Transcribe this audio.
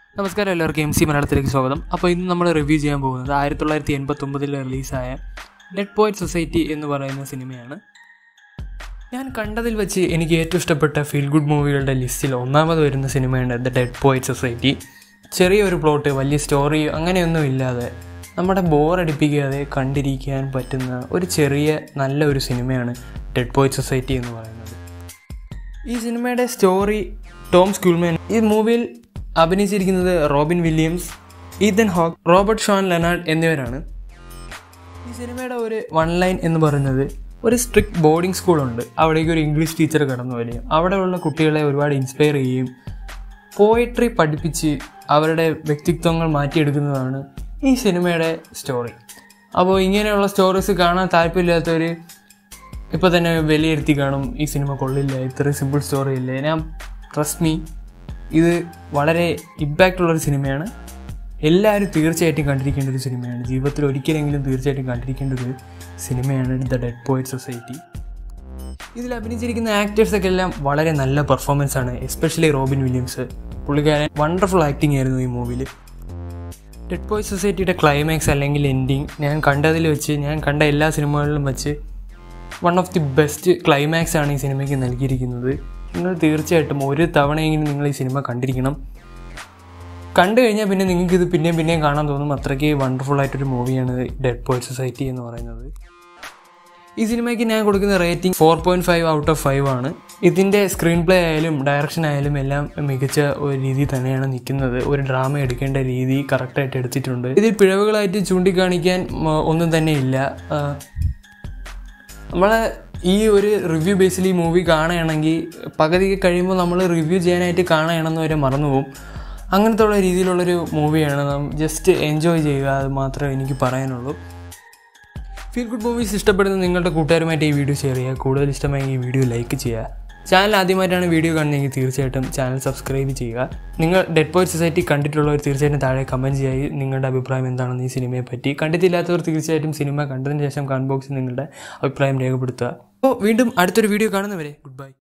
നമസ്കാരം എല്ലാവർക്കും M C മലയാളത്തിലേക്ക് സ്വാഗതം അപ്പോൾ ഇന്ന് നമ്മൾ റിവ്യൂ ചെയ്യാൻ പോകുന്നത് ആയിരത്തി തൊള്ളായിരത്തി എൺപത്തൊമ്പതിൽ റിലീസായ ഡെഡ് പോയിറ്റ് സൊസൈറ്റി എന്ന് പറയുന്ന സിനിമയാണ് ഞാൻ കണ്ടതിൽ വെച്ച് എനിക്ക് ഏറ്റവും ഇഷ്ടപ്പെട്ട ഫീൽ ഗുഡ് മൂവികളുടെ ലിസ്റ്റിൽ ഒന്നാമത് വരുന്ന സിനിമയാണ് ദ ഡെഡ് പോയിറ്റ് സൊസൈറ്റി ചെറിയൊരു പ്ലോട്ട് വലിയ സ്റ്റോറി അങ്ങനെയൊന്നും ഇല്ലാതെ നമ്മുടെ ബോറടിപ്പിക്കാതെ കണ്ടിരിക്കാൻ പറ്റുന്ന ഒരു ചെറിയ നല്ല ഒരു സിനിമയാണ് ഡെഡ് പോയിറ്റ് സൊസൈറ്റി എന്ന് പറയുന്നത് ഈ സിനിമയുടെ സ്റ്റോറി ടോം സ്കൂൾമാൻ ഈ മൂവിയിൽ അഭിനയിച്ചിരിക്കുന്നത് Robin Williams Ethan Hawke Robert Sean Leonard എന്നിവരാണ് ഈ സിനിമയുടെ ഒരു വൺ ലൈൻ എന്ന് പറയുന്നത് ഒരു സ്ട്രിക്റ്റ് ബോർഡിംഗ് സ്കൂളുണ്ട് അവിടേക്ക് ഒരു ഇംഗ്ലീഷ് ടീച്ചർ കടന്നു വരികയും അവിടെയുള്ള കുട്ടികളെ ഒരുപാട് ഇൻസ്പയർ ചെയ്യുകയും പോയട്രി പഠിപ്പിച്ച് അവരുടെ വ്യക്തിത്വങ്ങൾ മാറ്റിയെടുക്കുന്നതാണ് ഈ സിനിമയുടെ സ്റ്റോറി അപ്പോൾ ഇങ്ങനെയുള്ള സ്റ്റോറീസ് കാണാൻ താല്പര്യമില്ലാത്തവർ ഇപ്പോൾ തന്നെ വിലയിരുത്തി കാണും ഈ സിനിമ കൊള്ളില്ല ഇത്രയും സിമ്പിൾ സ്റ്റോറി ഇല്ലേ ഞാൻ ട്രസ്റ്റ് മീ ഇത് വളരെ ഇമ്പാക്റ്റ് ഉള്ളൊരു സിനിമയാണ് എല്ലാവരും തീർച്ചയായിട്ടും കണ്ടിരിക്കേണ്ട ഒരു സിനിമയാണ് ജീവിതത്തിൽ ഒരിക്കലെങ്കിലും തീർച്ചയായിട്ടും കണ്ടിരിക്കേണ്ട ഒരു സിനിമയാണ് ദ ഡെഡ് പോയിറ്റ് സൊസൈറ്റി ഇതിൽ അഭിനയിച്ചിരിക്കുന്ന ആക്ടേഴ്സൊക്കെ എല്ലാം വളരെ നല്ല പെർഫോമൻസ് ആണ് എസ്പെഷ്യലി റോബിൻ വില്യംസ് പുള്ളിക്കാരൻ വണ്ടർഫുൾ ആക്ടിങ് ആയിരുന്നു ഈ മൂവിയിൽ ഡെഡ് പോയിറ്റ് സൊസൈറ്റിയുടെ ക്ലൈമാക്സ് അല്ലെങ്കിൽ എൻഡിങ് ഞാൻ കണ്ടതിൽ വെച്ച് ഞാൻ കണ്ട എല്ലാ സിനിമകളിലും വെച്ച് one of the best climax ആണ് ഈ സിനിമയ്ക്ക് നൽകിയിരിക്കുന്നത് നിങ്ങൾ തീർച്ചയായിട്ടും ഒരു തവണയെങ്കിലും നിങ്ങൾ ഈ സിനിമ കണ്ടിരിക്കണം കണ്ടു കഴിഞ്ഞാൽ പിന്നെ നിങ്ങൾക്ക് ഇത് പിന്നെയും പിന്നെയും കാണാൻ തോന്നും അത്രയ്ക്ക് വണ്ടർഫുൾ ആയിട്ടൊരു മൂവിയാണ് ഡെഡ് പോയിറ്റ് സൊസൈറ്റി എന്ന് പറയുന്നത് ഈ സിനിമയ്ക്ക് ഞാൻ കൊടുക്കുന്ന rating four point five out of five ആണ് ഇതിൻ്റെ സ്ക്രീൻ പ്ലേ ആയാലും ഡയറക്ഷൻ ആയാലും എല്ലാം മികച്ച ഒരു രീതി തന്നെയാണ് നിൽക്കുന്നത് ഒരു ഡ്രാമ എടുക്കേണ്ട രീതി കറക്റ്റായിട്ട് എടുത്തിട്ടുണ്ട് ഇതിൽ പിഴവുകളായിട്ട് ചൂണ്ടിക്കാണിക്കാൻ ഉം, ഒന്നും തന്നെ ഇല്ല ആ, നമ്മൾ ഈ ഒരു റിവ്യൂ ബേസിൽ ഈ മൂവി കാണുകയാണെങ്കിൽ പകുതി കഴിയുമ്പോൾ നമ്മൾ റിവ്യൂ ചെയ്യാനായിട്ട് കാണുകയാണെന്ന് വരെ മറന്നുപോകും അങ്ങനത്തെ ഉള്ള രീതിയിലുള്ളൊരു മൂവിയാണ് നാം ജസ്റ്റ് എൻജോയ് ചെയ്യുക അത് മാത്രമേ എനിക്ക് പറയാനുള്ളൂ ഫീൽ ഗുഡ് മൂവീസ് ഇഷ്ടപ്പെടുന്ന നിങ്ങളുടെ കൂട്ടുകാരുമായിട്ട് ഈ വീഡിയോ ഷെയർ ചെയ്യുക കൂടുതൽ ഇഷ്ടമായി ഈ വീഡിയോ ലൈക്ക് ചെയ്യുക ചാനൽ ആദ്യമായിട്ടാണ് വീഡിയോ കാണുന്നതെങ്കിൽ തീർച്ചയായിട്ടും ചാനൽ സബ്സ്ക്രൈബ് ചെയ്യുക നിങ്ങൾ ഡെഡ് പോയിറ്റ് സൊസൈറ്റി കണ്ടിട്ടുള്ളവർ തീർച്ചയായിട്ടും താഴെ കമൻറ്റ് ചെയ്യുക നിങ്ങളുടെ അഭിപ്രായം എന്താണെന്ന് ഈ സിനിമയെ പറ്റി കണ്ടിട്ടില്ലാത്തവർ തീർച്ചയായിട്ടും സിനിമ കണ്ടതിന് ശേഷം കമൻറ്റ് ബോക്സിൽ നിങ്ങളുടെ അഭിപ്രായം രേഖപ്പെടുത്തുക അപ്പോൾ വീണ്ടും അടുത്തൊരു വീഡിയോ കാണുന്നവരെ ഗുഡ് ബൈ